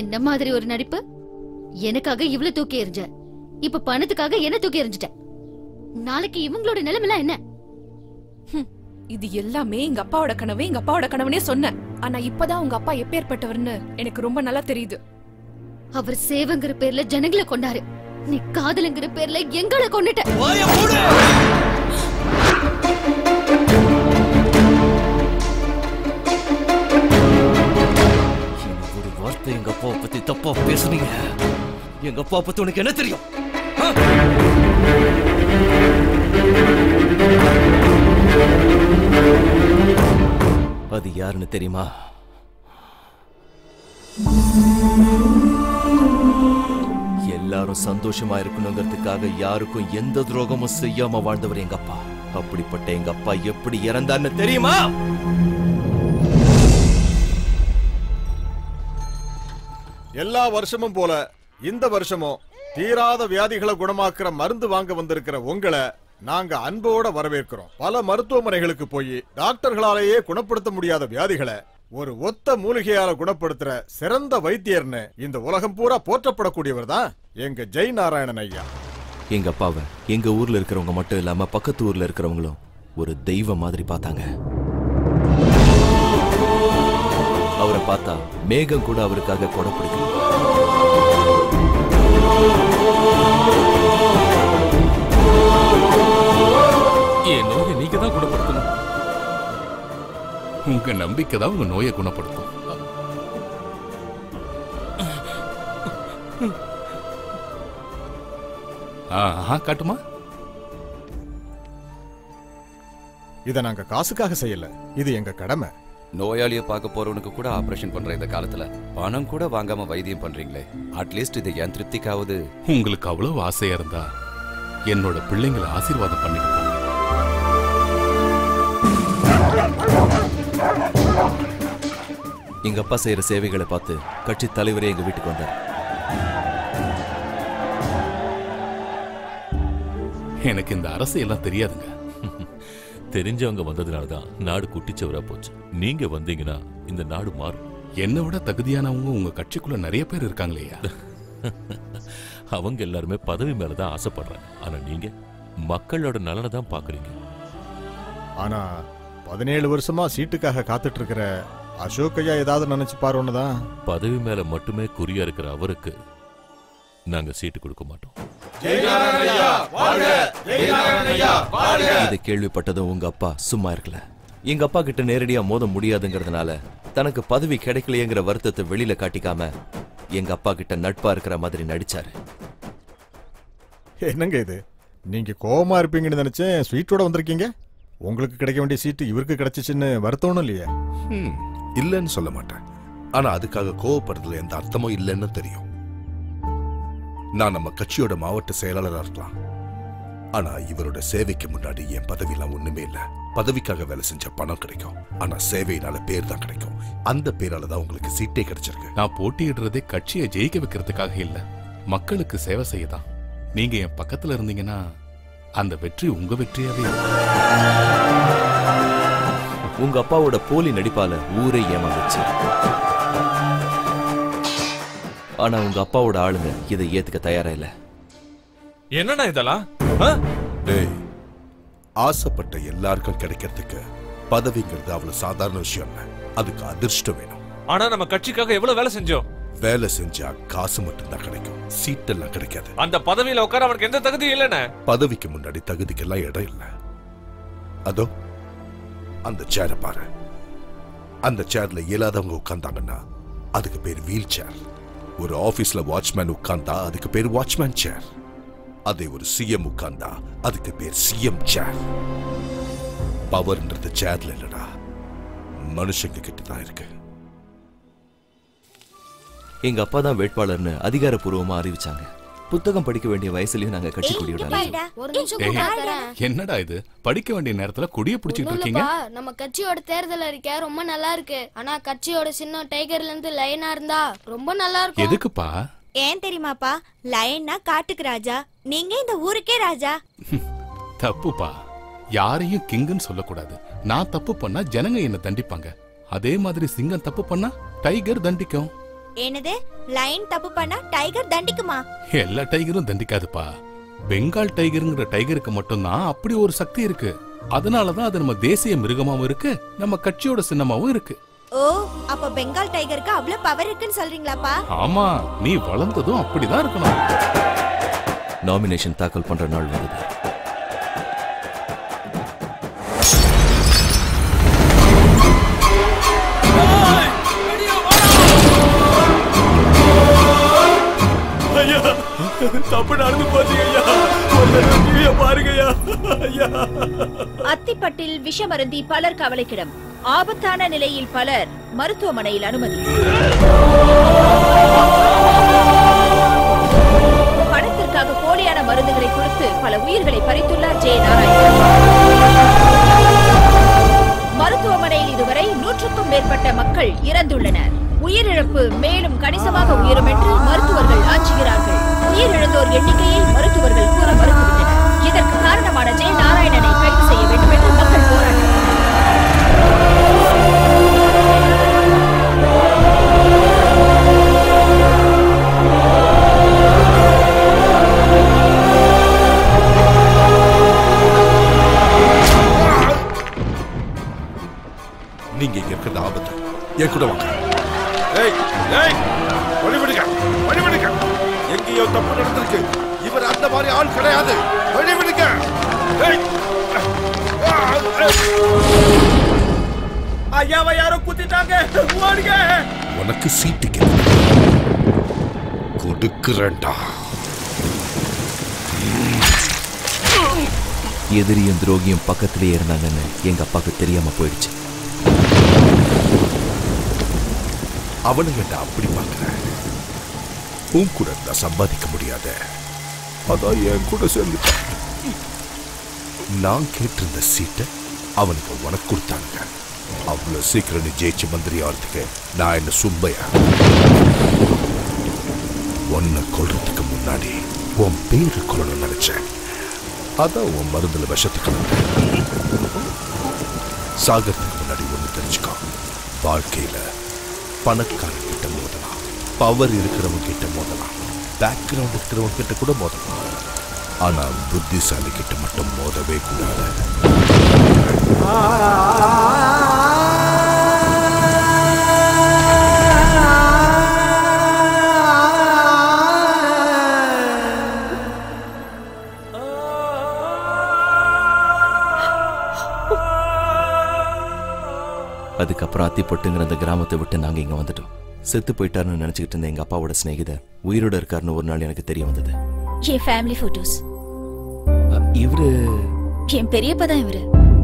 என்ன மாதிரி ஒரு நடிப்பு எனக்காக இவ்வளவு தூக்கி எறிஞ்ச இப்ப பணத்துக்காக என்ன தூக்கி எறிஞ்சிட்ட நாளைக்கு இவங்களோட நிலைமெல்லாம் என்ன இது எல்லாமே எங்க அப்பாவோட கனவு எங்க அப்பாவோட கனவுனே சொன்னேன் ஆனா இப்பதான் உங்க அப்பா எப்பேற்பட்டவர்னு எனக்கு ரொம்ப நல்லா தெரியுது அவர் சேவங்கிற பேர்ல ஜனங்களை கொண்டாரு நீ காதலுங்கிற பேர்ல எங்களை கொண்டுட்ட இனி ஒரு வார்த்தை எங்க அப்பாவை பத்தி தப்பா பேசுனீங்க எங்க அப்பா பத்தி உனக்கு என்ன தெரியும் ஆ? அது யாருன்னு தெரியுமா எல்லாரும் சந்தோஷமா இருக்கணுங்கிறதுக்காக யாருக்கும் எந்த துரோகமும் செய்யாம வாழ்ந்தவர் எங்க அப்பா அப்படிப்பட்ட எங்க அப்பா எப்படி இறந்தார்னு தெரியுமா எல்லா வருஷமும் போல இந்த வருஷமும் தீராத வியாதிகளை குணமாக்குற மருந்து வாங்க வந்திருக்கிற உங்களை நாங்க அன்போட வரவேற்கிறோம் பல மருத்துவமனைகளுக்கு போய் டாக்டர்களாலேயே குணப்படுத்த முடியாத வியாதிகளை ஒரு ஒத்த மூலிகையால குணப்படுத்துற சிறந்த வைத்தியர்னு இந்த உலகம் பூரா போற்றப்படக்கூடியவர் தான் எங்க ஜெய் நாராயணன் ஐயா எங்க அப்பாவை எங்க ஊர்ல இருக்கிறவங்க மட்டும் இல்லாம பக்கத்து ஊர்ல இருக்கிறவங்களும் ஒரு தெய்வம் மாதிரி பார்த்தாங்க அவரை பார்த்தா மேகம் கூட அவருக்காக கொடை பிடிக்கும் என் நோயை நீங்க தான் குணப்படுத்தணும் உங்க நம்பிக்கை தான் உங்க நோயை குணப்படுத்தும் ஆஹா காட்டுமா இதை நாங்க காசுக்காக செய்யல இது எங்க கடமை நோயாளியை பார்க்க போறவனுக்கு கூட ஆபரேஷன் பண்ற இந்த காலத்துல பணம் கூட வாங்காம வைத்தியம் பண்றீங்களே அட்லீஸ்ட் இது என் திருப்திக்காவது உங்களுக்கு அவ்வளவு ஆசையா இருந்தா என்னோட பிள்ளைங்களை ஆசீர்வாதம் பண்ணிட்டு போங்க. எங்க அப்பா செய்யற சேவைகளை பார்த்து கட்சி தலைவரே எங்க வீட்டுக்கு வந்தார் எனக்கு இந்த அரசியெல்லாம் தெரியாதுங்க தெரிஞ்சவங்க வந்ததுனால தான் நாடு குட்டிச்சவரா போச்சு நீங்க வந்தீங்கன்னா இந்த நாடு மாறும் என்னை விட தகுதியானவங்க உங்க கட்சிக்குள்ள நிறைய பேர் இருக்காங்களேயா அவங்க எல்லாருமே பதவி மேல தான் ஆசைப்படுறாங்க ஆனா நீங்க மக்களோட நலனை தான் பாக்குறீங்க ஆனா பதினேழு வருஷமா சீட்டுக்காக காத்துட்டு இருக்கிற அசோக் ஐயா ஏதாவது நினைச்சு பாருன்னு தான் பதவி மேல மட்டுமே குறியா இருக்கிற அவருக்கு நாங்க சீட்டு கொடுக்க மாட்டோம் இதை கேள்விப்பட்டதும் உங்க அப்பா சும்மா இருக்கல எங்க அப்பா கிட்ட நேரடியா மோத முடியாதுங்கிறதுனால தனக்கு பதவி கிடைக்கலையேங்கிற வருத்தத்தை வெளியில காட்டிக்காம எங்க அப்பா கிட்ட நட்பா இருக்கிற மாதிரி நடிச்சாரு என்னங்க இது நீங்க கோவமா இருப்பீங்கன்னு நினைச்சேன் ஸ்வீட்டோட வந்திருக்கீங்க உங்களுக்கு கிடைக்க வேண்டிய சீட்டு இவருக்கு கிடைச்சிச்சுன்னு வருத்தம் இல்லையே ம், இல்லைன்னு சொல்ல மாட்டேன் ஆனா அதுக்காக கோவப்படுறதுல எந்த அர்த்தமும் இல்லைன்னு தெரியும் நான் நம்ம கட்சியோட மாவட்ட செயலாளரா இருக்கலாம் ஆனா இவரோட சேவைக்கு முன்னாடி என் பதவியெல்லாம் ஒண்ணுமே இல்ல பதவிக்காக வேலை செஞ்ச பணம் கிடைக்கும் ஆனா சேவையினால பேர் தான் கிடைக்கும் அந்த பேரால தான் உங்களுக்கு சீட்டே கிடைச்சிருக்கு நான் போட்டியிடுறதே கட்சியை ஜெயிக்க வைக்கிறதுக்காக இல்ல மக்களுக்கு சேவை செய்ய தான் நீங்க என் பக்கத்துல இருந்தீங்கன்னா அந்த வெற்றி உங்க வெற்றியாவே இருக்கும். உங்க அப்பாவோட போலி நடிப்பால ஊரே ஏமாந்துச்சு ஆனா உங்க அப்பாவோட ஆளுங்க இதை ஏத்துக்க தயாரா இல்ல என்னண்ணா இதெல்லாம் ஆ? டேய் ஆசைப்பட்ட எல்லாருக்கும் கிடைக்கிறதுக்கு பதவிங்கிறது அவ்வளவு சாதாரண விஷயம் இல்ல அதுக்கு அதிர்ஷ்டம் வேணும் ஆனா நம்ம கட்சிக்காக எவ்வளவு வேலை செஞ்சோம் வேலை செஞ்சா காசு மட்டும்தான் கிடைக்கும் சீட்டெல்லாம் கிடைக்காது அந்த பதவியில உட்கார அவனுக்கு எந்த தகுதியும் இல்லைண்ணே பதவிக்கு முன்னாடி தகுதிக்கெல்லாம் இடம் இல்ல அதோ அந்த சேரை பாரு அந்த சேர்ல இயலாதவங்க உட்கார்ந்தாங்கன்னா அதுக்கு பேர் வீல் சேர் ஒரு ஆபீஸ்ல வாட்ச்மேன் உட்கார்ந்தா அதுக்கு பேர் வாட்ச்மேன் சேர் அதே ஒரு சிஎம் உட்கார்ந்தா அதுக்கு பேர் சிஎம் சேர் பவர்ன்றது சேர்ல இல்லடா மனுஷங்க கிட்ட தான் இருக்கு எங்க அப்பா தான் வேட்பாளர்னு அதிகாரப்பூர்வமா அறிவிச்சாங்க புத்தகம் படிக்க வேண்டிய வயசுலயும் நாங்க கட்சி கொடி விடல ஒரு நிமிஷம் டேய், கூப்பிட்டு தரேன். என்னடா இது படிக்க வேண்டிய நேரத்துல கொடிய பிடிச்சிட்டு ஒண்ணும் இருக்கீங்க இல்லப்பா, நம்ம கட்சியோட தேர்தல் அறிக்கை ரொம்ப நல்லா இருக்கு ஆனா கட்சியோட சின்னம் டைகர்ல இருந்து லைனா இருந்தா ரொம்ப நல்லா இருக்கும் எதுக்குப்பா ஏன் தெரியுமாப்பா லயன்னா காட்டுக்கு ராஜா நீங்க இந்த ஊருக்கே ராஜா தப்புப்பா யாரையும் கிங்குன்னு சொல்லக்கூடாது நான் தப்பு பண்ணா ஜனங்க என்ன தண்டிப்பாங்க அதே மாதிரி சிங்கம் தப்பு பண்ணா டைகர் தண்டிக்கும் என்னது லைன் தப்பு பண்ணா டைகர் தண்டிக்குமா எல்லா டைகரும் தண்டிக்காதுப்பா பெங்கால் டைகருங்கிற டைகருக்கு மட்டும்தான் அப்படி ஒரு சக்தி இருக்கு அதனாலதான் அது நம்ம தேசிய மிருகமாவும் இருக்கு நம்ம கட்சியோட சின்னமாவும் இருக்கு ஓ அப்ப பெங்கால் டைகருக்கு அவ்வளவு பவர் இருக்குன்னு சொல்றீங்களாப்பா ஆமா நீ வளர்ந்ததும் அப்படிதான் இருக்கணும் நாமினேஷன் தாக்கல் பண்ற நாள் வந்தது ஐயா தப்பு நடந்து போச்சுங்க ஐயா ஒரு தடவை டிவியை பாருங்கய்யா ஐயா அத்திப்பட்டில் விஷமருந்தி பலர் கவலைக்கிடம் ஆபத்தான நிலையில் பலர் மருத்துவமனையில் அனுமதி பணத்திற்காக போலியான மருந்துகளை கொடுத்து பல உயிர்களை பறித்துள்ளார் ஜெய நாராயணன் மருத்துவமனையில் இதுவரை நூற்றுக்கும் மேற்பட்ட மக்கள் இறந்துள்ளனர் உயிரிழப்பு மேலும் கணிசமாக உயரும் என்று மருத்துவர்கள் ஆச்சுகிறார்கள் உயிரிழந்தோர் எண்ணிக்கையை மருத்துவர்கள் கூற மறுத்துவிட்டனர் இதற்கு காரணமான ஜெய நாராயணனை கைது செய்ய வேண்டும் என்று மக்கள் போராட்டம் நீங்க இங்க இருக்கிறது ஆபத்து என் கூட வாங்க ஏய் ஏய் வழிவிடுங்க வழிவிடுங்க எங்கேயோ தப்பு நடந்திருக்கு இவர் அந்த மாதிரி ஆள் கிடையாது வழிவிடுங்க ஏய் ஐயாவை யாரோ குத்திட்டாங்க ஓடுங்க உனக்கு சீட்டு கேட்கு கொடுக்கிறேன்டா எதிரியும் துரோகியும் பக்கத்திலேயே இருந்தாங்கன்னு எங்க அப்பாவுக்கு தெரியாம போயிடுச்சு அவனுங்க என்ன அப்படி பார்க்கிறேன் உன் கூட இருந்தா சம்பாதிக்க முடியாத அதான் என் கூட சேர்ந்துட்டான் நான் கேட்டிருந்த சீட்டை அவனுக்கு உனக்கு கொடுத்தானுங்க அவ்வளவு சீக்கிரம் நீ ஜெயிச்சு மந்திரி ஆகிறதுக்கு நான் என்ன சும்பையா உன்னை கொல்றதுக்கு முன்னாடி உன் பேரு கொல்லணும்னு நினைச்சேன் அதான் உன் மருந்துல விஷத்தை கலந்தேன் சாகறதுக்கு முன்னாடி ஒண்ணு தெரிஞ்சுக்கோ வாழ்க்கையில பணக்காரன் கிட்ட மோதலாம் பவர் இருக்கிறவங்க கிட்ட மோதலாம் பேக்ரவுண்ட் இருக்கிறவங்க கிட்ட கூட மோதலாம் ஆனா புத்திசாலி கிட்ட மட்டும் மோதவே கூடாது அதுக்கப்புறம் அத்திப்பட்டுங்கிற அந்த கிராமத்தை விட்டு நாங்க இங்க வந்துட்டோம் செத்து போயிட்டாருன்னு நினைச்சுக்கிட்டு இருந்த எங்க அப்பாவோட சிநேகிதர் உயிரோட இருக்காருன்னு ஒரு நாள் எனக்கு தெரிய வந்தது என் ஃபேமிலி போட்டோஸ் இவரு என் பெரியப்பா தான் இவரு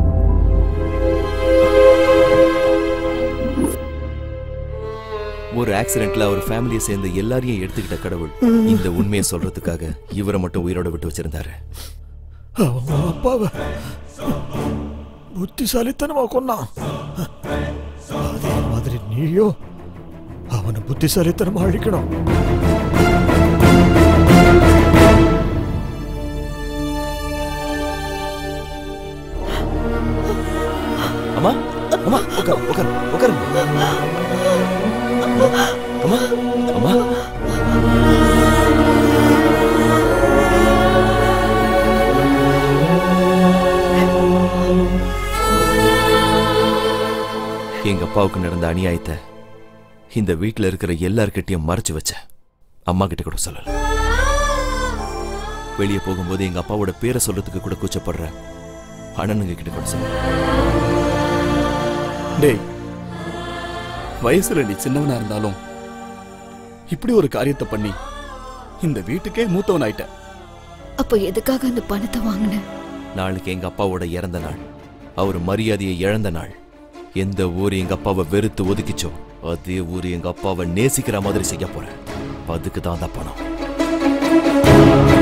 ஒரு ஆக்சிடென்ட்ல அவர் ஃபேமிலியை சேர்ந்த எல்லாரையும் எடுத்துக்கிட்ட கடவுள் இந்த உண்மையை சொல்றதுக்காக இவரை மட்டும் உயிரோட விட்டு வச்சிருந்தாரு அவங்க அப்பாவை புத்திசாலித்தனமா கொன்னான் அதே மாதிரி நீயோ அவனை புத்திசாலித்தனமா அழிக்கணும் அம்மா அம்மா உட்கார் உட்கார் உட்கார் அம்மா அம்மா எங்க அப்பாவுக்கு நடந்த அநியாயத்தை இந்த வீட்ல இருக்கிற எல்லார்கிட்டயும் மறைச்சு வச்சேன் அம்மா கிட்ட கூட சொல்லல வெளியே போகும்போது எங்க அப்பாவோட பேரை சொல்றதுக்கு கூட கூச்சப்படுற அண்ணனுங்க கிட்ட கூட சொல்ல டேய் வயசுல நீ சின்னவனா இருந்தாலும் இப்படி ஒரு காரியத்தை பண்ணி இந்த வீட்டுக்கே மூத்தவன் ஆயிட்ட அப்போ எதுக்காக அந்த பணத்தை வாங்கின நாளைக்கு எங்க அப்பாவோட இறந்த நாள் அவர் மரியாதையை இழந்த நாள் எந்த ஊர் எங்க அப்பாவை வெறுத்து ஒதுக்கிச்சோ அதே ஊர் எங்க அப்பாவை நேசிக்கிற மாதிரி செய்ய போறேன் அதுக்கு தான் அந்த பணம்